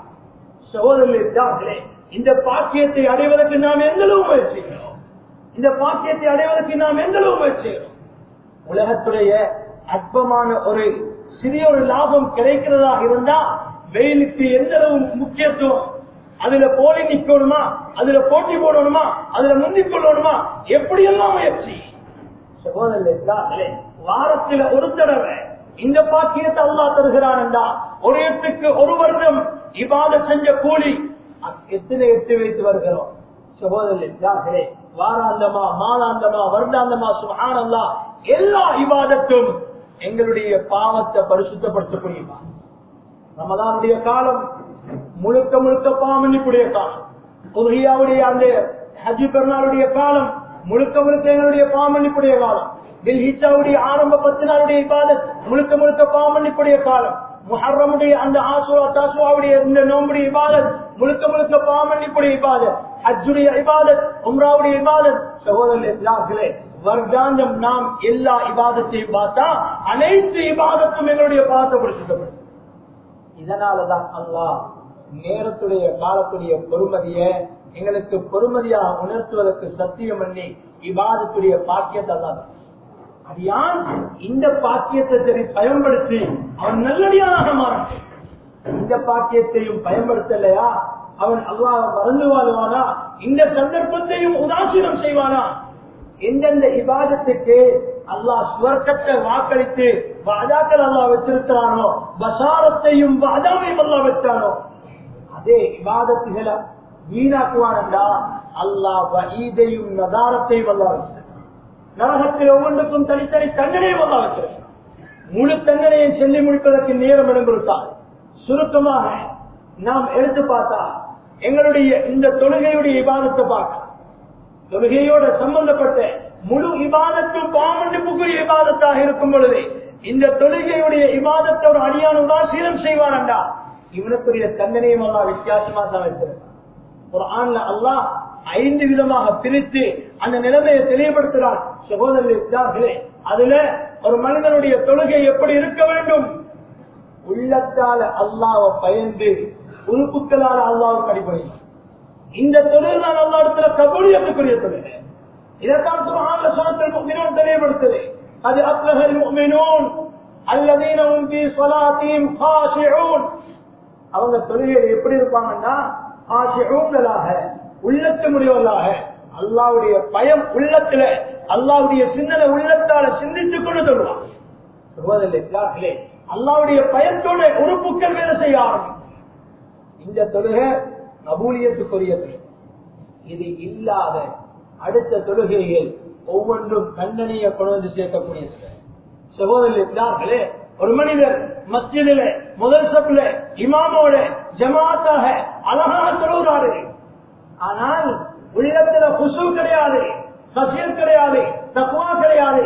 Speaker 2: சகோதரர்களே இந்த பாக்கியத்தை அடைவதற்கு நாம் எந்த அளவு முயற்சிக்கிறோம் இந்த பாக்கியத்தை அடைவதற்கு நாம் எந்த அளவு முயற்சிக்கிறோம் உலகத்துடைய அற்பமான ஒரு சிறிய ஒரு லாபம் கிடைக்கிறதா இருந்தா வெயிலுக்கு எந்த அளவு முக்கியத்துவம் அதுல போலி நிக்கணுமா அதுல போட்டி போடணுமா அதுல முந்திக் கொள்ளணுமா எப்படியெல்லாம் முயற்சி சகோதரர்களே வாரத்துல ஒரு தடவை இந்த பாக்கியத்தை அல்லா தருகிறான் என்றா ஒரு எட்டுக்கு ஒரு வருடம் இபாத செஞ்ச கூலி எத்தனை எட்டு வைத்து வருகிறோம் சகோதரர்களே வாராந்தமா மாதாந்தமா வருடாந்தமா சுகானந்தா எல்லா இபாதத்தும் எங்களுடைய பாவத்தை பரிசுத்தப்படுத்தக்கூடிய மாதம் ரமதானுடைய காலம் முழுக்க முழுக்க பாவமன்னிப்புடைய காலம் உதகியாவுடைய அந்த ஹஜி பெருநாளுடைய காலம் முழுக்க முழுக்க எங்களுடைய பாவமன்னிப்புடைய காலம் தில்ஹிச்சாவுடைய ஆரம்ப பத்து நாளுடைய இபாதத் முழுக்க முழுக்க பாவமன்னிப்புடைய காலம் முஹர்ரமுடைய அந்த ஆசுரா தாசுவாவுடைய இந்த நோம்புடைய இபாதத் முழுக்க முழுக்க பாவமன்னிப்புடைய இபாதத் ஹஜ்ஜுடைய இபாதத் உம்ராவுடைய இபாதத் சகோதரர்களே வருடாந்தம் நாம் எல்லா இபாதத்தையும் பார்த்தா அனைத்து இபாதத்தும் எங்களுடைய பாவத்தை கொடுத்துட்டோம் இதனாலதான் அல்லாஹ் நேரத்துடைய காலத்துடைய பொறுமதிய எங்களுக்கு பொறுமதியாக உணர்த்துவதற்கு சத்தியம் பண்ணி இவாதத்துடைய பாக்கியத்தை தான் அடியான் இந்த பாக்கியத்தை சரி பயன்படுத்தி அவன் நல்லடியானாக மாறட்டும் இந்த பாக்கியத்தையும் பயன்படுத்தலையா அவன் அல்லாஹ் மறந்து வாழ்வானா இந்த சந்தர்ப்பத்தையும் உதாசீனம் செய்வானா எந்தெந்த இபாதத்துக்கு அல்லாஹ் சுவர்க்கத்தை வாக்களித்து வாதாக்கள் அல்லாஹ் வச்சிருக்கிறானோ பசாரத்தையும் வாதாவையும் அல்லாஹ் வச்சானோ அதே இபாதத்துகளை வீணாக்குவானண்டா அல்லாஹ் வஈதையும் நதாரத்தையும் அல்லாஹ் வச்சிருக்கான் நரகத்தில் ஒவ்வொன்றுக்கும் தனித்தனி தண்டனையும் அல்லாஹ் வச்சிருக்கான் முழு தண்டனையை சொல்லி முடிப்பதற்கு நேரம் இடம் கொடுத்தால் சுருக்கமாக நாம் எடுத்து பார்த்தா எங்களுடைய இந்த தொழுகையுடைய இபாதத்தை பார்க்கலாம் தொழுகையோட சம்பந்தப்பட்ட முழு இபாதத்தும் பாமண்டுக்குரிய இபாதத்தாக இருக்கும் பொழுது இந்த தொழுகையுடைய இபாதத்தோட அடியான உதாசீனம் செய்வானண்டா இவனுக்குரிய தண்டனையும் அல்லா வித்தியாசமா தான் வைத்திருக்கான் ஒரு ஆண்ல அல்லாஹ் ஐந்து விதமாக பிரித்து அந்த நிலைமையை தெளிவுபடுத்துகிறான் சகோதரர்களே அதுல ஒரு மனிதனுடைய தொழுகை எப்படி இருக்க வேண்டும் உள்ளத்தால அல்லாவை பயந்து உறுப்புகளால் அல்லாவுக்கு அடிப்படையில் இந்த தொழில் தான் அல்லா இடத்துல கபூலியத்துக்குரிய தொழில் இதைத்தான் குரான்ல சுரத்தில் முக்மினோன் தெளிவுபடுத்துது அது அப்லஹல் முக்மினோன் அல்லதீனவும் ஃபீ ஸலாத்திஹிம் காஷிஊன் அவங்க தொழுகையில் எப்படி இருப்பாங்கன்னா ஆசிஊங்களாக உள்ளச்சமுடையவர்களாக அல்லாவுடைய பயம் உள்ளத்துல அல்லாவுடைய சிந்தனை உள்ளத்தால சிந்தித்துக் கொண்டு சொல்லுவான் சகோதரர்களே அல்லாவுடைய பயத்தோட உறுப்புக்கள் வேலை செய்ய ஆரம்பிக்கும் இந்த தொழுகை கபூலியத்துக்குரிய தொழுகை இது இல்லாத அடுத்த தொழுகைகள் ஒவ்வொன்றும் தண்டனையை கொண்டு வந்து சேர்க்கக்கூடிய தொழுகை சகோதரர்களே ஒரு மனிதர் மஸ்ஜிதில முதல் சப்ல இமாமோட ஜமாத்தாக அழகாக தொழுகிறாரு ஆனால் உள்ளத்துல குசு கிடையாது கசியல் கிடையாது தக்குவா கிடையாது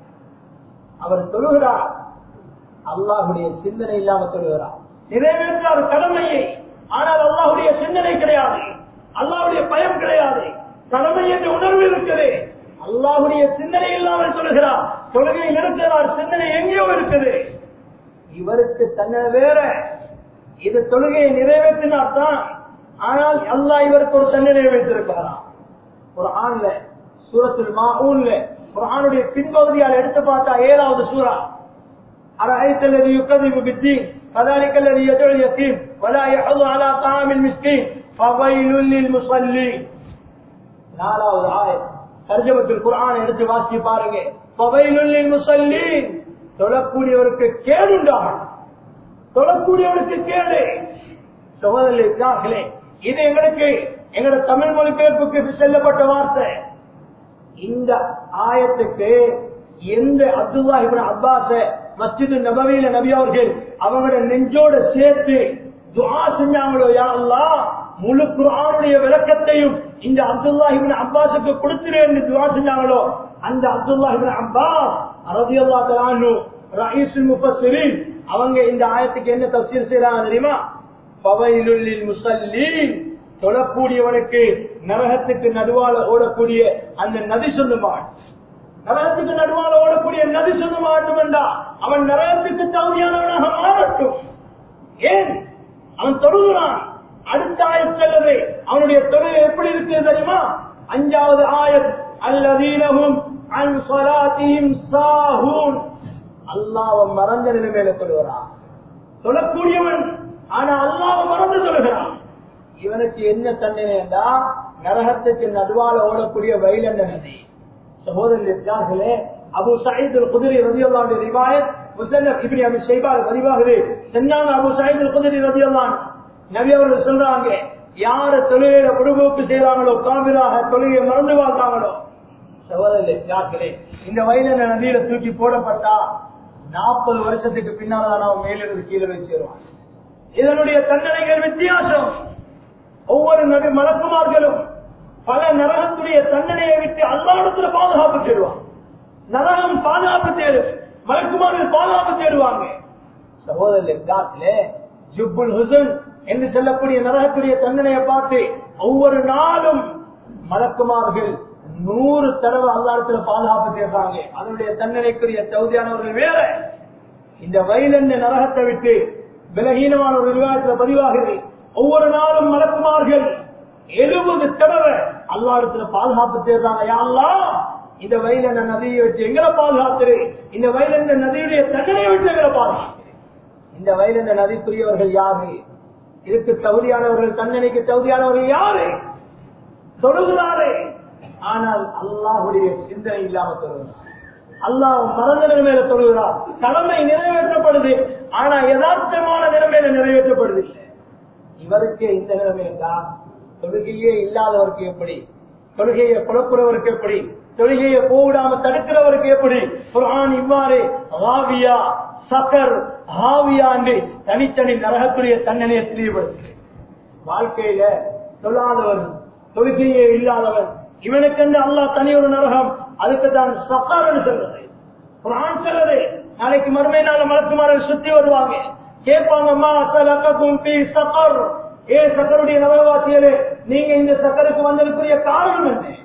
Speaker 2: அவர் தொழுகிறார் அல்லாஹுடைய சிந்தனை இல்லாம தொழுகிறார் நிறைவேற்றார் கடமையை ஆனால் அல்லாஹுடைய சிந்தனை கிடையாது அல்லாஹுடைய பயம் கிடையாது கடமை என்ற உணர்வு இருக்குது அல்லாஹுடைய சிந்தனை இல்லாமல் சொல்லுகிறார் தொழுகை நிறுத்துகிறார் சிந்தனை எங்கேயோ இருக்குது இவருக்கு தன்னை வேற இது தொழுகையை நிறைவேற்றினார் தான் ஆனால் அல்லாஹ் இவருக்கு ஒரு தண்டனை வைத்திருக்கிறார் ஒரு ஆண்ல சூரத்தில் மாஊன்ல ஒரு ஆணுடைய பின்பகுதியால் எடுத்து பார்த்தா ஏழாவது சூறா أرأيت الذي يكذب بالدين فذلك الذي يدعو اليتيم ولا يحض على طعام المسكين فويل للمصلين நாலாவது ஆயத் தர்ஜமத்தில் குர்ஆனை எடுத்து வாசிச்சு பாருங்க فويل للمصلين தொழக்கூடியவருக்கு கேடுண்டாகும் தொழக்கூடியவருக்கு கேடு சகோதரர்களே இது எங்களுக்கு எங்களோட தமிழ் மொழிபெயர்ப்புக்கு செல்லப்பட்ட வார்த்தை இந்த ஆயத்துக்கு எந்த அப்துல்லா இப்னு அப்பாஸ மஸ்ஜிது நபவியில நபி அவர்கள் அவங்களோட நெஞ்சோட சேர்த்து துஆ செஞ்சாங்களோ யா அல்லாஹ் முழு குர்ஆனுடைய விளக்கத்தையும் இந்த அப்துல்லா இப்னு அப்பாஸுக்கு கொடுத்துறேன்னு துஆ செஞ்சாங்களோ அந்த அப்துல்லா இப்னு அப்பாஸ் ரலியல்லாஹு தஆலா அன்ஹு ரயீசுல் முஃபஸ்ஸிரீன் அவங்க இந்த ஆயத்துக்கு என்ன தஃசீர் செய்றாங்க தெரியுமா பவைலுல்லில் முஸல்லீன் தொழக்கூடியவனுக்கு நரகத்துக்கு நடுவால ஓடக்கூடிய அந்த நதி சொல்லுமான் நரகத்துக்கு நடுவால ஓடக்கூடிய நதி சொல்ல மாட்டும் என்றா அவன் நரகத்துக்கு தகுதியானவனாக மாறட்டும் ஏன் அவன் தொழுகிறான் அடுத்த ஆயத் செல்லது அவனுடைய தொழில் எப்படி இருக்கு தெரியுமா அஞ்சாவது ஆயத் அல்லதீனஹும் அன் ஸலாத்திஹிம் சாஹூன் அல்லாஹ் மறந்த நிலைமையில தொழுகிறான் தொழக்கூடியவன் ஆனா அல்லாஹ் மறந்து தொழுகிறான் இவனுக்கு என்ன தண்டனை என்றா நரகத்துக்கு நடுவால ஓடக்கூடிய வயல் நதி சகோதரர்களே அபு சயீத் குதிரை ரதியல்லாவுடைய ரிவாயத் முஸ்லிம் இப்படி அபு ஷைபால் பதிவாகுது செஞ்சாங்க அபு சயீத் குதிரை ரதியல்லான் நபி அவர்கள் சொல்றாங்க யார தொழில பொடுபோக்கு செய்றாங்களோ காவிராக தொழிலை மறந்து வாழ்ந்தாங்களோ சகோதரர்களே இந்த வயலின நதியில தூக்கி போடப்பட்டா நாற்பது வருஷத்துக்கு பின்னால்தான் அவன் மேலிருந்து கீழே போய் சேருவான் இதனுடைய தண்டனைகள் வித்தியாசம் ஒவ்வொரு நபி மலக்குமார்களும் பல நரகத்துடைய தண்டனையை விட்டு அல்லாடத்துல பாதுகாப்பு தேடுவான் நரகம் பாதுகாப்பு தேடு மலக்குமார்கள் பாதுகாப்பு தேடுவாங்க சகோதரர்களே ஜுப்புல் ஹுசன் என்று சொல்லக்கூடிய நரகத்துடைய தண்டனையை பார்த்து ஒவ்வொரு நாளும் மலக்குமார்கள் நூறு தடவை அல்லாடத்துல பாதுகாப்பு தேடுறாங்க அதனுடைய தண்டனைக்குரிய தகுதியானவர்கள் வேற இந்த வயலண்ட நரகத்தை விட்டு விலகீனமான ஒரு விவாதத்துல பதிவாகிறது ஒவ்வொரு நாளும் மலக்குமார்கள் எழுபது தடவை அல்லாடத்துல பாதுகாப்பு தேடுறாங்க யாரெல்லாம் இந்த வயலண்ட நதியை வச்சு எங்களை பாதுகாத்துரு இந்த வயலண்ட நதியுடைய தண்டனையை விட்டு எங்களை பாதுகாத்து இந்த வயலண்ட நதிக்குரியவர்கள் யாரு இதுக்கு தகுதியானவர்கள் தண்டனைக்கு தகுதியானவர்கள் யாரு தொழுகிறாரே ஆனால் அல்லாஹுடைய சிந்தனை இல்லாம தொழுகிறார் அல்லாஹ் மறந்த நிலைமையில தொழுகிறார் கடமை நிறைவேற்றப்படுது ஆனா யதார்த்தமான நிலைமையில நிறைவேற்றப்படுது இல்லை இவருக்கு இந்த நிலைமையில தான் தொழுகையே இல்லாதவருக்கு எப்படி தொழுகையை குழப்புறவருக்கு எப்படி தொழுகையை போவிடாம தடுக்கிறவருக்கு எப்படி குரான் இவ்வாறு ஹாவியா சக்கர் ஹாவியா என்று தனித்தனி நரகத்துடைய தண்டனையை தெளிவுபடுத்து வாழ்க்கையில தொழாதவன் தொழுகையே இல்லாதவன் இவனுக்கென்று அல்லாஹ் தனி ஒரு நரகம் அதுக்கு தான் சக்கார்னு சொல்றது குரான் சொல்றது நாளைக்கு மறுமை நாள் மலக்குமாரர்கள் சுத்தி வருவாங்க கேட்பாங்கம்மா சலக்கும் பி சக்கர் ஏ சக்கருடைய நரகவாசியரே நீங்க இந்த சக்கருக்கு வந்ததுக்குரிய காரணம் என்ன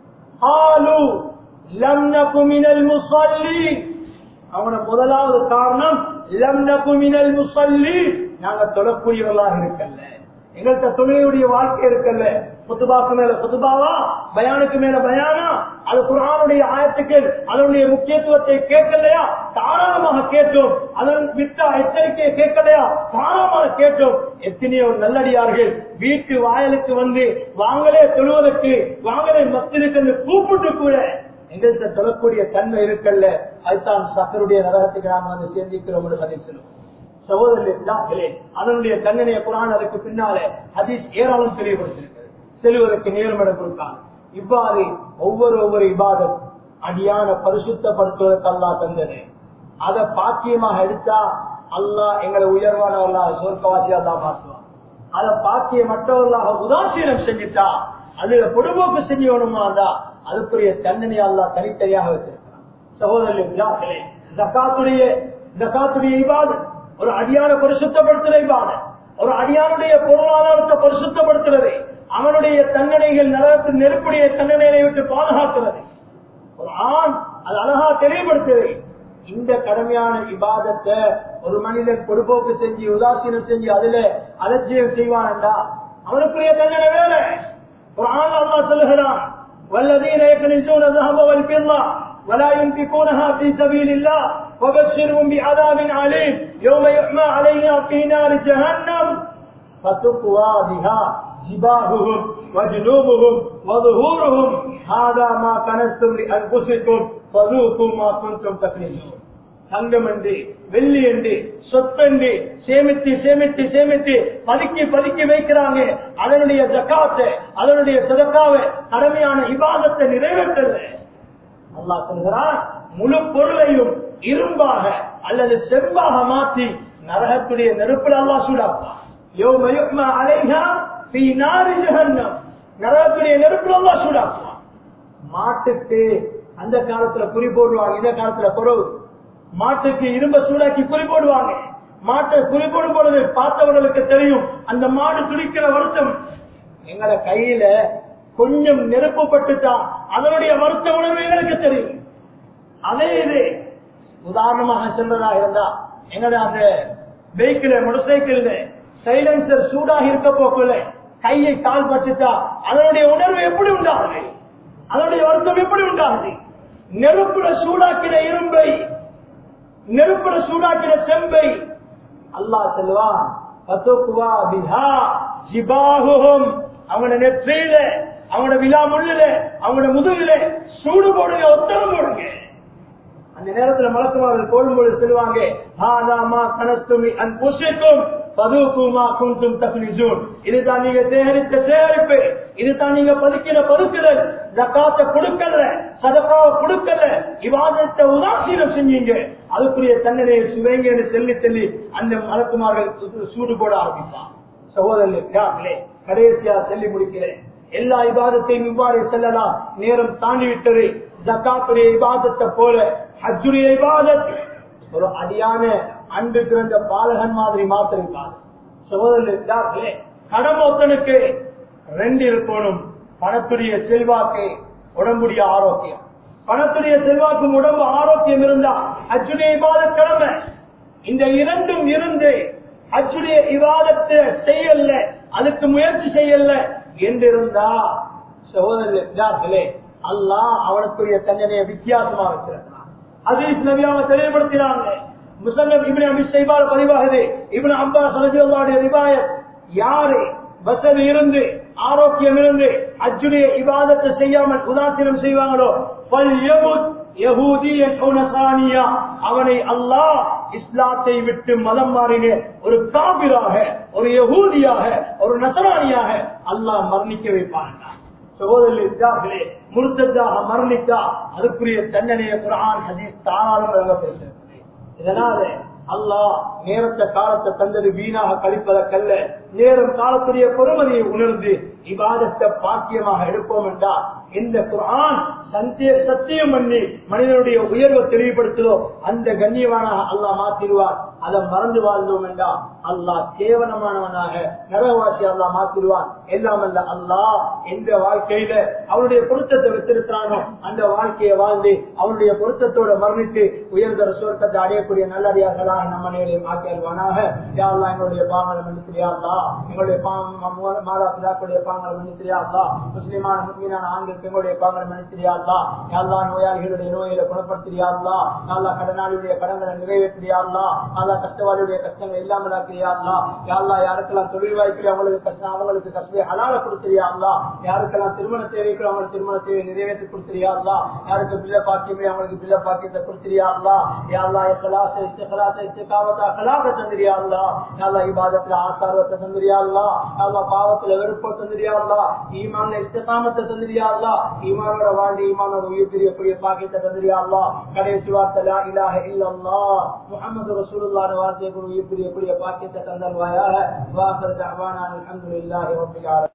Speaker 2: ஆலு லம் நகு மினல் முஸல்லி அவன முதலாவது காரணம் லம் நகு மினல் முஸல்லி நாங்க தொழக்கூடியவர்களாக இருக்கல்ல எங்கள்கிட்ட தொழிலுடைய வாழ்க்கை இருக்கல்ல புத்துபாக்கு மேல புத்துபாவா பயானுக்கு மேல பயானா அது குரானுடைய ஆயத்துக்கள் அதனுடைய முக்கியத்துவத்தை கேட்கலையா தாராளமாக கேட்டோம் அதன் விட்ட எச்சரிக்கையை கேட்கலையா தாராளமாக கேட்டோம் எத்தனையோ நல்லடியார்கள் வீட்டு வாயலுக்கு வந்து வாங்களே தொழுவதற்கு வாங்களே மஸ்திருக்கு கூப்பிட்டு கூட எங்கள்கிட்ட சொல்லக்கூடிய தன்மை இருக்கல்ல அதுதான் சக்கருடைய நரகத்துக்கு நாம வந்து சேர்ந்திக்கிறோம் பதில் சொல்லுவோம் சகோதரர்களே அதனுடைய தண்டனைய குரான் அதுக்கு பின்னாலே ஹதீஸ் ஏராளம் தெளிவுபடுத்திருக்கிறது செல்வதற்கு நேர்மடம் கொடுத்தாங்க இவ்வாறு ஒவ்வொரு ஒவ்வொரு இபாதத் அடியான பரிசுத்தப்படுத்துவதற்கு அல்லா தந்தது அதை பாக்கியமாக எடுத்தா அல்லாஹ் எங்களை உயர்வானவர்களாக சொர்க்கவாசியா தான் மாற்றுவான் அதை பாக்கியமற்றவர்களாக உதாசீனம் செஞ்சுட்டா அதுல பொடுபோக்கு செஞ்சவனுமா இருந்தா அதுக்குரிய தண்டனை அல்லா தனித்தனியாக வச்சிருக்கிறான் சகோதரர்களே ஜக்காத்துடைய ஜக்காத்துடைய இபாதத் ஒரு அடியான பரிசுத்தப்படுத்துற இபாதத் ஒரு அடியானுடைய பொருளாதாரத்தை பரிசுத்தப்படுத்துறது அவனுடைய தண்டனைகள் நரகத்தின் நெருப்புடைய தண்டனையை விட்டு பாதுகாக்கிறது ஒரு ஆண் அது அழகா தெளிவுபடுத்துது இந்த கடமையான இபாதத்தை ஒரு மனிதன் பொறுப்போக்கு செஞ்சு உதாசீனம் செஞ்சு அதுல அலட்சியம் செய்வான்டா அவனுக்குரிய தண்டனை வேற ஒரு ஆண் அல்லா சொல்லுகிறான் والذين يكنزون الذهب والفضة ولا ينفقونها في سبيل الله وبشرهم بعذاب عليم يوم يحمى عليها في نار جهنم فتقوى بها جباههم وجنوبهم وظهورهم هذا ما كنستم لأنفسكم فذوقوا ما كنتم تكنزون தங்கம் என்று வெள்ளி என்று சொத்தண்டு சேமித்து சேமித்து சேமித்து பதுக்கி பதுக்கி வைக்கிறாங்க அதனுடைய ஜக்காத்தை அதனுடைய சதக்காவை கடமையான இபாதத்தை நிறைவேற்றது அல்லா சொல்கிறான் முழு பொருளையும் இரும்பாக அல்லது செவ்வாக மாற்றி நரகத்துடைய நெருப்பில் அல்லா சூடாப்பான் நரகத்துடைய நெருப்பில் அல்லா சூடாப்பான் மாட்டுக்கு அந்த காலத்துல குறி போடுவாங்க இந்த காலத்துல குறவு மாட்டுக்கு இரும்ப சூடாக்கி குறி போடுவாங்க மாட்டை குறி போடும் பொழுது பார்த்தவர்களுக்கு தெரியும் அந்த மாடு துடிக்கிற வருத்தம் எங்களோட கையில கொஞ்சம் நெருப்பு பட்டுதான் அதனுடைய வருத்த உணர்வு எங்களுக்கு தெரியும் அதே இது உதாரணமாக சொல்றதா இருந்தா எங்களோட அந்த வெஹிக்கிள் மோட்டர் சைக்கிள் சைலன்சர் சூடாக இருக்க போக்குல கையை கால் பட்டுட்டா அதனுடைய உணர்வு எப்படி உண்டாகுது அதனுடைய வருத்தம் எப்படி உண்டாகுது நெருப்புல சூடாக்கிற இரும்பை நெருப்புல சூடாக்கிற செம்பை அல்லாஹ் செல்வான் அவங்களோட நெற்றியில அவங்களோட விழா முள்ளில அவங்களோட முதுகில சூடு போடுங்க ஒத்தரம் போடுங்க அந்த நேரத்துல மலக்குமார்கள் போடும்போது சொல்லுவாங்க ஆதாமா கனஸ்துமி அன் புஷிக்கும் பதுக்குமா குந்தும் தக்னிசூன் இதுதான் நீங்க சேகரித்த சேகரிப்பு இதுதான் நீங்க பதுக்கிற பதுக்குதல் ஜக்காத்த கொடுக்கல சதக்காவை கொடுக்கல இவாதத்தை உதாசீனம் செஞ்சீங்க அதுக்குரிய தண்டனையை சுவைங்கன்னு சொல்லி சொல்லி அந்த மலக்குமார்கள் சூடு போட ஆரம்பிப்பான் சகோதரர்களே கடைசியா சொல்லி முடிக்கிறேன் எல்லா இபாதத்தையும் இவ்வாறு செல்லலாம் நேரம் தாண்டி விட்டது ஜக்காத்துடைய இபாதத்தை போல ஹஜ்ஜுடைய இபாதத் ஒரு அடியான அன்பு பிறந்த பாலகன் மாதிரி மாத்திருப்பார் சகோதரர்களே கடமொத்தனுக்கு ரெண்டு இருக்கணும் பணத்துடைய செல்வாக்கு உடம்புடைய ஆரோக்கியம் பணத்துடைய செல்வாக்கும் உடம்பு ஆரோக்கியம் இருந்தா அச்சுடைய இபாதத் கடமை இந்த இரண்டும் இருந்து அச்சுடைய இவாதத்தை செய்யல அதுக்கு முயற்சி செய்யல என்றிருந்தா சகோதரர்களே அல்லாஹ் அவனுக்குரிய தண்டனையை வித்தியாசமா வச்சிருக்கிறான் அதீஸ் நபியாவை தெளிவுபடுத்தினாங்க முசல்லம் இப்னு அபி ஷைபால் பதிவாகுது இப்னு அப்பாஸ் ரலியல்லாஹு ரிவாயத் யாரு வசதி இருந்து ஆரோக்கியம் இருந்து அஜுடைய இபாதத்தை செய்யாமல் உதாசீனம் செய்வாங்களோ ஃபல்யமுத் யஹூதியன் அவு நஸரானியா அவனை அல்லாஹ் இஸ்லாத்தை விட்டு மதம் மாறின ஒரு காபிராக ஒரு யகூதியாக ஒரு நசரானியாக அல்லாஹ் மரணிக்க வைப்பாங்க சகோதரர்களே முருத்ததாக மரணித்தா அதுக்குரிய தண்டனையை குரான் ஹதீஸ் தாராளம் வழங்கப்படுகிறது இதனால அல்லாஹ் நேரத்தை காலத்தை தந்தது வீணாக கழிப்பதற்கல்ல நேரம் காலத்துடைய பொறுமதியை உணர்ந்து இவாதத்தை பாக்கியமாக எடுப்போம் என்றால் இந்த குரான் சத்திய சத்தியம் பண்ணி மனிதனுடைய உயர்வை தெளிவுபடுத்துதோ அந்த கண்ணியவானாக அல்லாஹ் மாத்திடுவார் அதை மறந்து வாழ்ந்தோம் என்றால் அல்லாஹ் கேவலமானவனாக நரகவாசி அல்லாஹ் மாத்திடுவான் எல்லாம் அல்ல அல்லாஹ் எந்த வாழ்க்கையில அவனுடைய பொருத்தத்தை வச்சிருக்கிறானோ அந்த வாழ்க்கையை வாழ்ந்து அவனுடைய பொருத்தத்தோட மரணித்து உயர்ந்த சுவர்க்கத்தை அடையக்கூடிய நல்லடியார்களாக நம்ம நேரையும் ஆக்கியல்வானாக யாரெல்லாம் எங்களுடைய பாவங்களை மன்னித்திரியாதா எங்களுடைய மாதா பிதாக்களுடைய பாவங்களை மன்னித்திரியாதா முஸ்லிமான முஸ்லீமான ஆண்கள் பெண்களுடைய பாவங்களை மன்னித்திரியாதா யாழ்லா நோயாளிகளுடைய நோய்களை குணப்படுத்திரியாதா யாழ்லா கடனாளியுடைய கடன்களை நிறைவேற்றியாதா யாழ்லா கஷ்டவாளியுடைய கஷ்டங்கள் இல்லாமல் ஆக்கிரியாதா யாழ்லா யாருக்கெல்லாம் தொழில் வாய்ப்பு அவங்களுக்கு கஷ்டம் அவங்களுக்கு கஷ்டத்தை ஹலால கொடுத்திரியாதா யாருக்கெல்லாம் திருமண தேவைக்கு அவங்களுக்கு திருமண தேவை நிறைவேற்றி கொடுத்திரியாதா யாருக்கு பிள்ளை பாக்கியமே அவங்களுக்கு பிள்ளை பாக்கியத்தை கொடுத்திரியாதா யாழ்லா இخلاص استخلاص استقامتا خلاق தந்திரியாதா யாழ்லா இபாதத்துல ஆசாரத்தை தந்திரியாதா யாழ்லா பாவத்துல வெறுப்பை தந்திரியாதா ஈமான்ல இஸ்திகாமத்தை தந்திரியாதா ஈமானோட வாழ்ந்து ஈமானோட உயிர் பிரியக்கூடிய பாக்கியத்தை தந்திரியாதா கடைசி வார்த்தை லா இலாஹ இல்லல்லாஹ் முஹம்மது ரசூலுல்லாஹ் வார்த்தையை உயிர் பிரியக்கூடிய பாக்கியத்தை தந்தல்வாயாக வாசல் தஅவானா அல்ஹம்துலில்லாஹி ரப்பில் ஆலமீன்